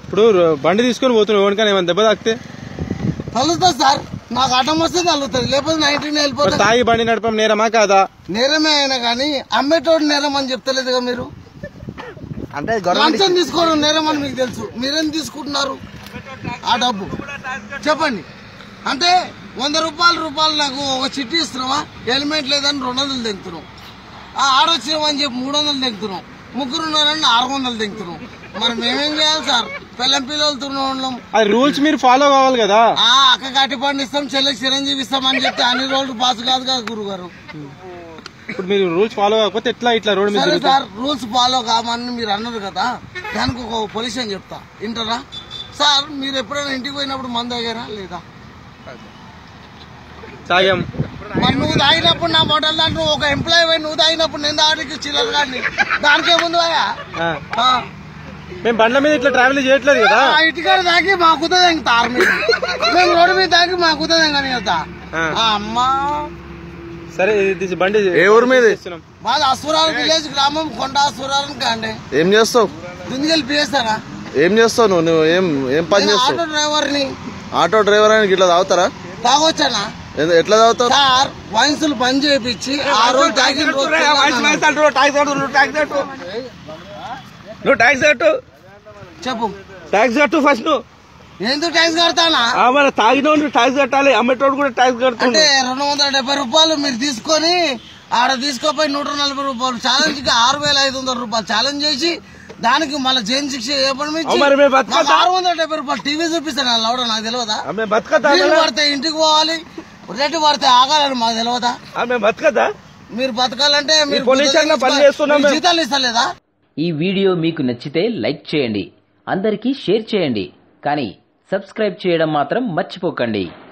ఇప్పుడు ర- బండి తీసుకొని పోతున్నావు ఎవరికైనా ఏమైనా దెబ్బ తాకితే తల్లుతుంది సార్ నాకు అడ్డం వస్తే తల్లుతుంది లేకపోతే నా ఇంటికి మరి వెళ్ళిపోతా తాగి బండి నడపం నేరమా కాదా నేరమే అయినా కానీ అమ్మేటోడు నేరం అని చెప్తలేదుగా మీరు అంటే లంచం తీసుకోవడం నేరం అని మీకు తెలుసు మీరేం తీసుకుంటున్నారు ఆ డబ్బు చెప్పండి అంటే వంద రూపాయలు రూపాయలు నాకు ఒక చిట్టి ఇస్తున్నావా హెల్మెట్ లేదని రెండు వందలు తెంగుతున్నాం ఆ ఆడొచ్చినామని చెప్పి మూడు వందలు తెంగుతున్నాం ముగ్గురు ఉన్నారని ఆరు వందలు తెంగుతున్నాం మరి మేమేం చేయాలి సార్ పిల్లం పిల్లలతో ఉన్నాం అది రూల్స్ మీరు ఫాలో కావాలి కదా ఆ అక్క కట్టి పండిస్తాం చెల్లెకి చిరంజీవి ఇస్తాం అని చెప్తే అన్ని రోజులు పాస్ కాదు కదా గురుగారు ఇప్పుడు మీరు రూల్స్ ఫాలో కాకపోతే ఎట్లా ఇట్లా రోడ్డు మీద సరే తిరుగుతారు? సార్ రూల్స్ ఫాలో కామని మీరు అన్నారు కదా దానికి ఒక పొల్యూషన్ చెప్తా వింటారా సార్ మీరు ఎప్పుడైనా ఇంటికి పోయినప్పుడు మందు తాగారా లేదా తాగాం మరి నువ్వు తాగినప్పుడు నా మోటార్ దాంట్లో ఒక ఎంప్లాయీ పోయి నువ్వు తాగినప్పుడు నేను తాగడానికి చిల్లర కానీ దానికే ముందు పోయా ఆ. మేము బండ్ల మీద ఇట్లా ట్రావెల్ చేయట్లేదు కదా ఆ ఇటుకాడ తాగి మా కుదరదు ఇంక తారు మీరు మేము రోడ్డు మీద తాగి మా కుదరదు కానీ కదా ఆ. అమ్మా సరే ఇది ఇది బండి ఏ ఊరు మీది? చేస్తున్నాం. మాది అసురాలు విలేజ్ గ్రామం కొండ అసురాలు కాండి ఏం చేస్తావు దుందిగలు పియేస్తారా ఏం చేస్తావు నువ్వు నువ్వు ఏం ఏం పని నేను చేస్తావు ఆటో డ్రైవర్ని ఆటో డ్రైవర్ అని ఇట్లా తాగుతారా తాగొచ్చానా ఎ- ఎట్లా తాగుతారు సార్ వయసులు పని చేయించి ఆ రోజు తాగిన రోజు తెల్లారినాను. నువ్వు ట్యాక్స్ కట్టు నువ్వు ట్యాక్స్ కట్టు నువ్వు ట్యాక్స్ కట్టు చెప్పు ట్యాక్స్ కట్టు ఫస్ట్ నువ్వు ఎందుకు ట్యాక్స్ కడతానా ఆ, మరి తాగినోడు నువ్వు ట్యాక్స్ కట్టాలి అమ్మేటోడు కూడా ట్యాక్స్ అంటే కడుతుండు రెండు వందల డెబ్బై రూపాయలు మీరు తీసుకొని ఆడ తీసుకోపోయి నూట నలభై రూపాయలు ఛాలెంజ్ కి ఆరు వేల ఐదు వందల రూపాయలు ఛాలెంజ్ చేసి దానికి మళ్ళీ జైలు శిక్ష ఏ పని మీద అవును మరి మేము బతకద్దా? ఆరు వందల డెబ్బై రూపాయలు టీవీ చూపిస్తాను లవడ నాకు తెలియదా ఆమె బతకదా నీళ్ళు పడితే ఇంటికి పోవాలి రెడ్డి పడితే ఆగాలని మాకు తెలియదా ఆమె బతకదా మీరు బతకాలంటే మీరు పోలీస్ స్టేషన్లో పని గుర్తు చేస్తున్నాం తెచ్చుకో- మేము. జీతాలు ఇస్తలేదా ఈ వీడియో మీకు నచ్చితే లైక్ చేయండి అందరికీ షేర్ చేయండి కానీ సబ్స్క్రైబ్ చేయడం మాత్రం మర్చిపోకండి